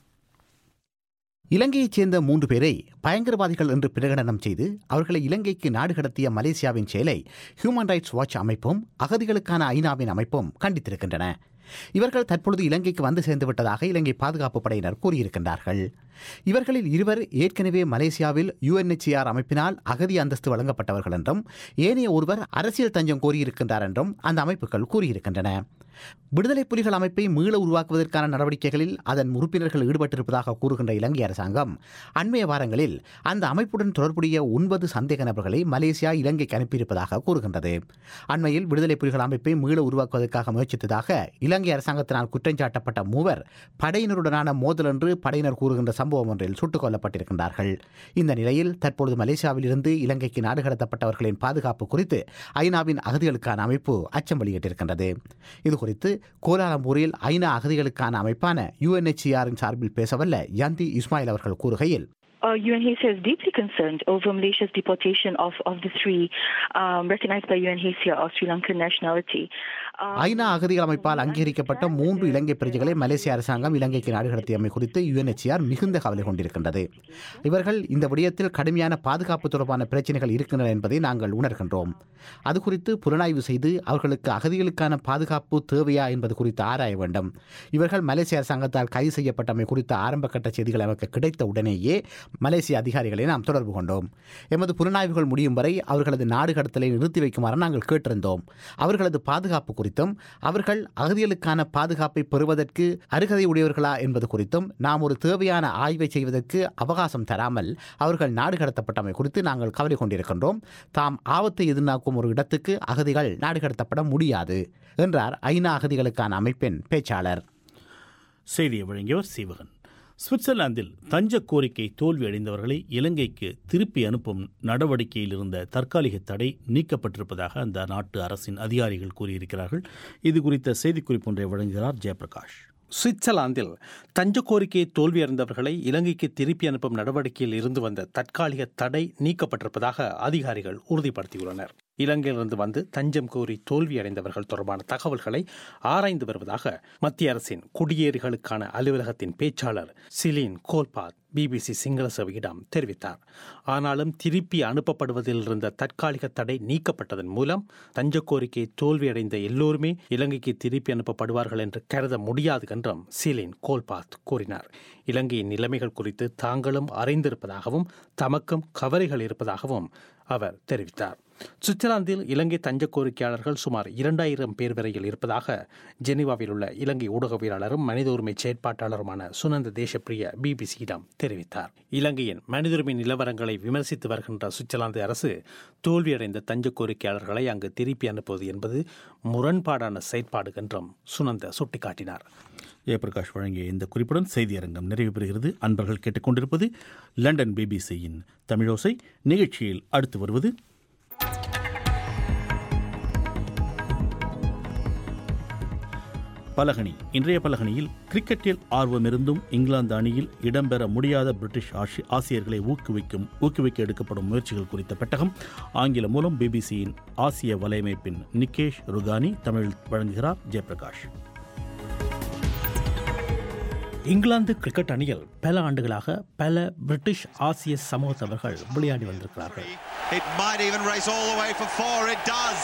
இலங்கையைச் சேர்ந்த மூன்று பேரை பயங்கரவாதிகள் என்று பிரகடனம் செய்து அவர்களை இலங்கைக்கு நாடு கடத்திய மலேசியாவின் செயலை ஹியூமன் ரைட்ஸ் வாட்ச் அமைப்பும் அகதிகளுக்கான ஐநாவின் அமைப்பும் கண்டித்திருக்கின்றன இவர்கள் தற்பொழுது இலங்கைக்கு வந்து சேர்ந்து விட்டதாக இலங்கை பாதுகாப்பு படையினர் கூறியிருக்கின்றார்கள் இவர்களில் இருவர் ஏற்கனவே மலேசியாவில் யுஎன்எச்சிஆர் அமைப்பினால் அகதி அந்தஸ்து வழங்கப்பட்டவர்கள் என்றும் ஏனைய ஒருவர் அரசியல் தஞ்சம் கோரியிருக்கின்றார் என்றும் அந்த அமைப்புகள் கூறியிருக்கின்றன விடுதலை புலிகள் அமைப்பை மீள உருவாக்குவதற்கான நடவடிக்கைகளில் அதன் உறுப்பினர்கள் ஈடுபட்டிருப்பதாக கூறுகின்ற இலங்கை அரசாங்கம் அண்மைய வாரங்களில் அந்த அமைப்புடன் தொடர்புடைய ஒன்பது சந்தேக நபர்களை மலேசியா இலங்கைக்கு அனுப்பியிருப்பதாக கூறுகின்றது அண்மையில் விடுதலை புலிகள் அமைப்பை மீள உருவாக்குவதற்காக முயற்சித்ததாக இலங்கை அரசாங்கத்தினால் குற்றஞ்சாட்டப்பட்ட மூவர் படையினருடனான மோதல் என்று படையினர் கூறுகின்ற சம்பவம் ஒன்றில் சுட்டுக் கொல்லப்பட்டிருக்கின்றார்கள் இந்த நிலையில் தற்பொழுது மலேசியாவில் இருந்து இலங்கைக்கு நாடு கடத்தப்பட்டவர்களின் பாதுகாப்பு குறித்து ஐநாவின் அகதிகளுக்கான அமைப்பு அச்சம் வெளியிட்டிருக்கின்றது இது குறித்து கோலாலம்பூரில் ஐநா அகதிகளுக்கான அமைப்பான யுஎன்எச்சிஆரின் சார்பில் பேசவல்ல யந்தி இஸ்மாயில் அவர்கள் கூறுகையில் Uh, UNHCR is deeply concerned over Malaysia's deportation of, of the three um, recognized by UNHCR of Sri Lankan nationality. ஐநா அகதிகள் அமைப்பால் அங்கீகரிக்கப்பட்ட மூன்று இலங்கை பிரஜைகளை மலேசிய அரசாங்கம் இலங்கைக்கு நாடு கடத்தியமை குறித்து யுஎன்எச்சிஆர் மிகுந்த கவலை கொண்டிருக்கின்றது இவர்கள் இந்த விடயத்தில் கடுமையான பாதுகாப்பு தொடர்பான பிரச்சனைகள் இருக்கின்றன என்பதை நாங்கள் உணர்கின்றோம் அது குறித்து புலனாய்வு செய்து அவர்களுக்கு அகதிகளுக்கான பாதுகாப்பு தேவையா என்பது குறித்து ஆராய வேண்டும் இவர்கள் மலேசிய அரசாங்கத்தால் கைது செய்யப்பட்டமை குறித்த ஆரம்பகட்ட செய்திகள் நமக்கு கிடைத்த உடனேயே மலேசிய அதிகாரிகளை நாம் தொடர்பு கொண்டோம் எமது புலனாய்வுகள் முடியும் வரை அவர்களது நாடு கடத்தலை நிறுத்தி வைக்குமாறு நாங்கள் கேட்டிருந்தோம் அவர்களது பாதுகாப்பு குறித்தும் அவர்கள் அகதிகளுக்கான பாதுகாப்பை பெறுவதற்கு அருகதை உடையவர்களா என்பது குறித்தும் நாம் ஒரு தேவையான ஆய்வை செய்வதற்கு அவகாசம் தராமல் அவர்கள் நாடு கடத்தப்பட்டமை குறித்து நாங்கள் கவலை கொண்டிருக்கின்றோம் தாம் ஆபத்தை எதிர்நோக்கும் ஒரு இடத்துக்கு அகதிகள் நாடு கடத்தப்பட முடியாது என்றார் ஐநா அகதிகளுக்கான அமைப்பின் பேச்சாளர் செய்தியை வழங்கியவர் சீவகன் சுவிட்சர்லாந்தில் தஞ்ச கோரிக்கை தோல்வியடைந்தவர்களை இலங்கைக்கு திருப்பி அனுப்பும் நடவடிக்கையில் இருந்த தற்காலிக தடை நீக்கப்பட்டிருப்பதாக அந்த நாட்டு அரசின் அதிகாரிகள் கூறியிருக்கிறார்கள் இது குறித்த செய்திக்குறிப்பு ஒன்றை வழங்குகிறார் ஜெயபிரகாஷ் சுவிட்சர்லாந்தில் தஞ்ச கோரிக்கையை தோல்வியடைந்தவர்களை இலங்கைக்கு திருப்பி அனுப்பும் நடவடிக்கையில் இருந்து வந்த தற்காலிக தடை நீக்கப்பட்டிருப்பதாக அதிகாரிகள் உறுதிப்படுத்தியுள்ளனர் இலங்கையிலிருந்து வந்து தஞ்சம் கோரி தோல்வியடைந்தவர்கள் தொடர்பான தகவல்களை ஆராய்ந்து வருவதாக மத்திய அரசின் குடியேறிகளுக்கான அலுவலகத்தின் பேச்சாளர் சிலின் கோல்பாத் பிபிசி சிங்கள சேவையிடம் தெரிவித்தார் ஆனாலும் திருப்பி அனுப்பப்படுவதில் இருந்த தற்காலிக தடை நீக்கப்பட்டதன் மூலம் தஞ்ச கோரிக்கை தோல்வியடைந்த எல்லோருமே இலங்கைக்கு திருப்பி அனுப்பப்படுவார்கள் என்று கருத முடியாது என்றும் சிலின் கோல்பாத் கூறினார் இலங்கையின் நிலைமைகள் குறித்து தாங்களும் அறிந்திருப்பதாகவும் தமக்கும் கவலைகள் இருப்பதாகவும் அவர் தெரிவித்தார் சுவிட்சர்லாந்தில் இலங்கை தஞ்ச கோரிக்கையாளர்கள் சுமார் இரண்டாயிரம் பேர் வரையில் இருப்பதாக ஜெனீவாவில் உள்ள இலங்கை ஊடகவியலாளரும் மனித உரிமை செயற்பாட்டாளருமான சுனந்த தேசப்பிரிய பிபிசியிடம் தெரிவித்தார் இலங்கையின் மனித உரிமை நிலவரங்களை விமர்சித்து வருகின்ற சுவிட்சர்லாந்து அரசு தோல்வியடைந்த தஞ்ச கோரிக்கையாளர்களை அங்கு திருப்பி அனுப்புவது என்பது முரண்பாடான செயற்பாடு என்றும் சுனந்த சுட்டிக்காட்டினார் ஜெயபிரகாஷ் வழங்கிய இந்த குறிப்புடன் செய்தியரங்கம் நிறைவு பெறுகிறது அன்பர்கள் கேட்டுக்கொண்டிருப்பது லண்டன் பிபிசியின் தமிழோசை நிகழ்ச்சியில் அடுத்து வருவது பலகனி இன்றைய பலகனியில் கிரிக்கெட்டில் ஆர்வமிருந்தும் இங்கிலாந்து அணியில் இடம்பெற முடியாத பிரிட்டிஷ் ஆசி ஆசிரியர்களை ஊக்குவிக்கும் ஊக்குவிக்க எடுக்கப்படும் முயற்சிகள் குறித்த பெட்டகம் ஆங்கிலம் மூலம் பிபிசியின் ஆசிய வலையமைப்பின் நிகேஷ் ருகானி தமிழில் வழங்குகிறார் ஜெயபிரகாஷ் இங்கிலாந்து கிரிக்கெட் அணியில் பல ஆண்டுகளாக பல பிரிட்டிஷ் ஆசிய சமூகத்தவர்கள் விளையாடி வந்திருக்கிறார்கள் It might even race all the way for four. It does.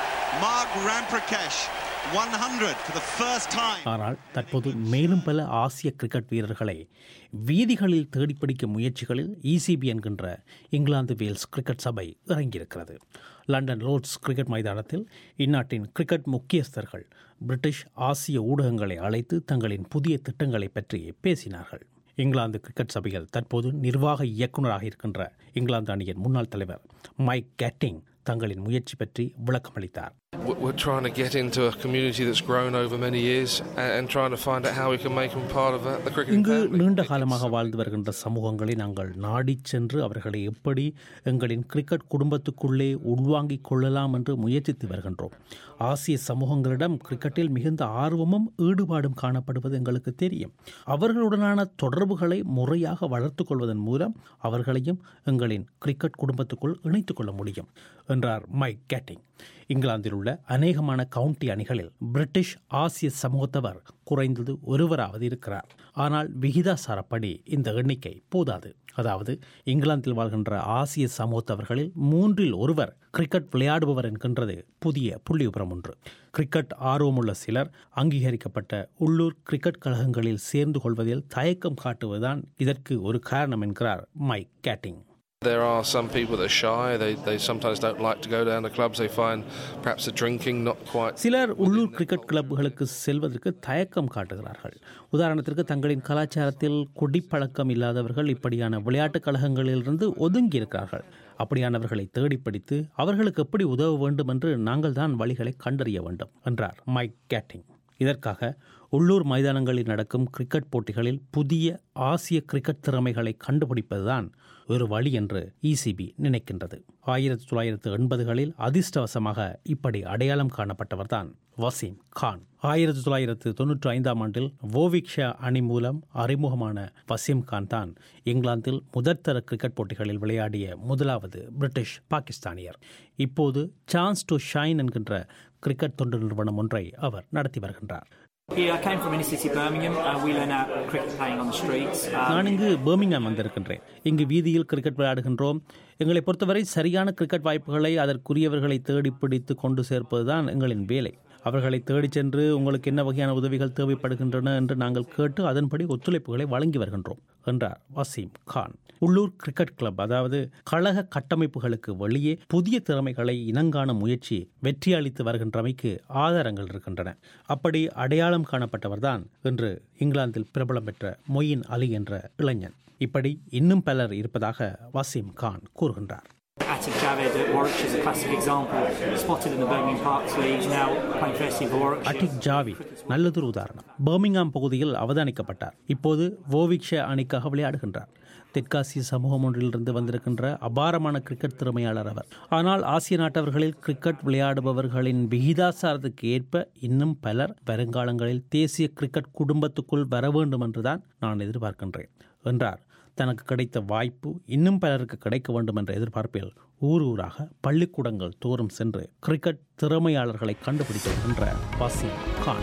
Mark Ramprakash, 100 for the first time. ஆனால் தற்போது மேலும் பல ஆசிய கிரிக்கெட் வீரர்களை வீதிகளில் தேடிப்பிடிக்கும் முயற்சிகளில் இசிபி என்கின்ற இங்கிலாந்து வேல்ஸ் கிரிக்கெட் சபை இறங்கியிருக்கிறது லண்டன் லோர்ட்ஸ் கிரிக்கெட் மைதானத்தில் இந்நாட்டின் கிரிக்கெட் முக்கியஸ்தர்கள் பிரிட்டிஷ் ஆசிய ஊடகங்களை அழைத்து தங்களின் புதிய திட்டங்களை பற்றி பேசினார்கள் இங்கிலாந்து கிரிக்கெட் சபையில் தற்போது நிர்வாக இயக்குநராக இருக்கின்ற இங்கிலாந்து அணியின் முன்னாள் தலைவர் மைக் கேட்டிங் தங்களின் முயற்சி பற்றி விளக்கமளித்தார் We- We're trying to get into a community that's grown over many years and, and trying to find out how we can make them part of uh, the cricket இங்கு family. நீண்ட காலமாக வாழ்ந்து வருகின்ற சமூகங்களை நாங்கள் நாடிச் சென்று அவர்களை எப்படி எங்களின் கிரிக்கெட் குடும்பத்துக்குள்ளே உள்வாங்கிக் கொள்ளலாம் என்று முயற்சித்து வருகின்றோம் ஆசிய சமூகங்களிடம் கிரிக்கெட்டில் மிகுந்த ஆர்வமும் ஈடுபாடும் காணப்படுவது எங்களுக்கு தெரியும் அவர்களுடனான தொடர்புகளை முறையாக வளர்த்துக் கொள்வதன் மூலம் அவர்களையும் எங்களின் கிரிக்கெட் குடும்பத்துக்குள் இணைத்துக் கொள்ள முடியும் என்றார் மைக் கேட்டிங் இங்கிலாந்தில் உள்ள அநேகமான கவுண்டி அணிகளில் பிரிட்டிஷ் ஆசிய சமூகத்தவர் குறைந்தது ஒருவராவது இருக்கிறார் ஆனால் விகிதாசாரப்படி இந்த எண்ணிக்கை போதாது அதாவது இங்கிலாந்தில் வாழ்கின்ற ஆசிய சமூகத்தவர்களில் மூன்றில் ஒருவர் கிரிக்கெட் விளையாடுபவர் என்கின்றது புதிய புள்ளிவிபரம் ஒன்று கிரிக்கெட் ஆர்வமுள்ள சிலர் அங்கீகரிக்கப்பட்ட உள்ளூர் கிரிக்கெட் கழகங்களில் சேர்ந்து கொள்வதில் தயக்கம் காட்டுவதுதான் இதற்கு ஒரு காரணம் என்கிறார் Mike Gatting There are some people that are shy. They, they sometimes don't like to go down to clubs. They find perhaps the drinking not quite. சிலர் உள்ளூர் கிரிக்கெட் கிளப்புகளுக்கு செல்வதற்கு தயக்கம் காட்டுகிறார்கள் உதாரணத்திற்கு தங்களின் கலாச்சாரத்தில் குடிப்பழக்கம் இல்லாதவர்கள் இப்படியான விளையாட்டுக் கழகங்களிலிருந்து ஒதுங்கி இருக்கிறார்கள் அப்படியானவர்களை தேடி பிடித்து அவர்களுக்கு எப்படி உதவ வேண்டும் என்று நாங்கள் தான் வழிகளை கண்டறிய வேண்டும் என்றார் மைக் கேட்டிங் இதற்காக உள்ளூர் மைதானங்களில் நடக்கும் கிரிக்கெட் போட்டிகளில் புதிய ஆசிய கிரிக்கெட் திறமைகளை கண்டுபிடிப்பதுதான் ஒரு வழி என்று இசிபி நினைக்கின்றது ஆயிரத்தி தொள்ளாயிரத்து எண்பதுகளில் அதிர்ஷ்டவசமாக இப்படி அடையாளம் காணப்பட்டவர்தான் வசீம் கான் ஆயிரத்தி தொள்ளாயிரத்து தொன்னூற்றி ஐந்தாம் ஆண்டில் வோவிக்ஷா அணி மூலம் அறிமுகமான வசீம் கான் தான் இங்கிலாந்தில் முதற்தர கிரிக்கெட் போட்டிகளில் விளையாடிய முதலாவது பிரிட்டிஷ் பாகிஸ்தானியர் இப்போது சான்ஸ் டு ஷைன் என்கின்ற கிரிக்கெட் தொண்டு நிறுவனம் ஒன்றை அவர் நடத்தி வருகின்றார் Yeah, I came from inner city Birmingham. Uh, we learn out cricket playing on the streets. Um, நான் இங்கு பர்மிங்ஹாம் வந்திருக்கின்றேன் இங்கு வீதியில் கிரிக்கெட் விளையாடுகின்றோம் எங்களை பொறுத்தவரை சரியான கிரிக்கெட் வாய்ப்புகளை அதற்குரியவர்களை தேடி பிடித்து கொண்டு சேர்ப்பதுதான் எங்களின் வேலை அவர்களை தேடிச் சென்று உங்களுக்கு என்ன வகையான உதவிகள் தேவைப்படுகின்றன என்று நாங்கள் கேட்டு அதன்படி ஒத்துழைப்புகளை வழங்கி வருகின்றோம் என்றார் வசீம் கான் உள்ளூர் கிரிக்கெட் கிளப் அதாவது கழக கட்டமைப்புகளுக்கு வெளியே புதிய திறமைகளை இனங்காணும் முயற்சி வெற்றி அளித்து வருகின்றமைக்கு ஆதாரங்கள் இருக்கின்றன அப்படி அடையாளம் காணப்பட்டவர்தான் இன்று இங்கிலாந்தில் பிரபலம் பெற்ற மொயின் அலி என்ற இளைஞன் இப்படி இன்னும் பலர் இருப்பதாக வசீம் கான் கூறுகின்றார் Atik Javed at Warwickshire is a classic example. Spotted in the Birmingham Parks League, now playing firstly for Warwickshire. Ateeq Javid நல்லதொரு உதாரணம் பர்மிங்ஹாம் பகுதியில் அவதானிக்கப்பட்டார் இப்போது வோவிக்ஷ அணிக்காக விளையாடுகின்றார் தெற்காசிய சமூகம் ஒன்றிலிருந்து வந்திருக்கின்ற அபாரமான கிரிக்கெட் திறமையாளர் அவர் ஆனால் ஆசிய நாட்டவர்களில் கிரிக்கெட் விளையாடுபவர்களின் விகிதாசாரத்துக்கு ஏற்ப இன்னும் பலர் வருங்காலங்களில் தேசிய கிரிக்கெட் குடும்பத்துக்குள் வர வேண்டும் என்றுதான் நான் எதிர்பார்க்கின்றேன் என்றார் தனக்கு கிடைத்த வாய்ப்பு இன்னும் பலருக்கு கிடைக்க வேண்டும் என்ற எதிர்பார்ப்பில் ஊர் ஊராக பள்ளிக்கூடங்கள் தோறும் சென்று கிரிக்கெட் திறமையாளர்களை கண்டுபிடித்து வருகின்ற வசீம் கான்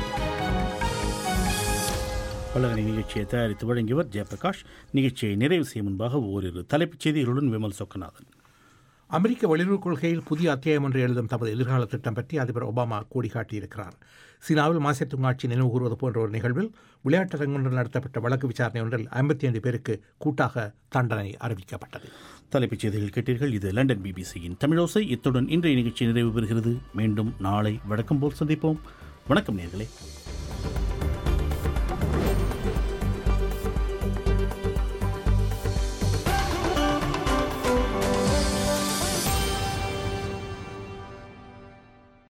பலகனி நிகழ்ச்சியை தயாரித்து வழங்கியவர் ஜெயபிரகாஷ் நிகழ்ச்சியை நிறைவு செய்யும் முன்பாக ஓரிரு தலைப்புச் செய்திகளுடன் விமல் சொக்கநாதன் அமெரிக்க வெளியுறவு கொள்கையில் புதிய அத்தியாயம் ஒன்று எழுதும் தமது எதிர்கால திட்டம் பற்றி அதிபர் ஒபாமா கூடி காட்டியிருக்கிறார் சீனாவில் மாசத்துங் ஆட்சி நினைவு கூறுவது போன்ற ஒரு நிகழ்வில் விளையாட்டரங்கொன்றில் நடத்தப்பட்ட வழக்கு விசாரணை ஒன்றில் ஐம்பத்தி ஐந்து பேருக்கு கூட்டாக தண்டனை அறிவிக்கப்பட்டது தலைப்புச் செய்திகள் கேட்டீர்கள் இது லண்டன் பிபிசியின் தமிழோசை இத்துடன் இன்றைய நிகழ்ச்சி நிறைவு பெறுகிறது மீண்டும் நாளை வழக்கம் போல் சந்திப்போம் வணக்கம் நேர்களே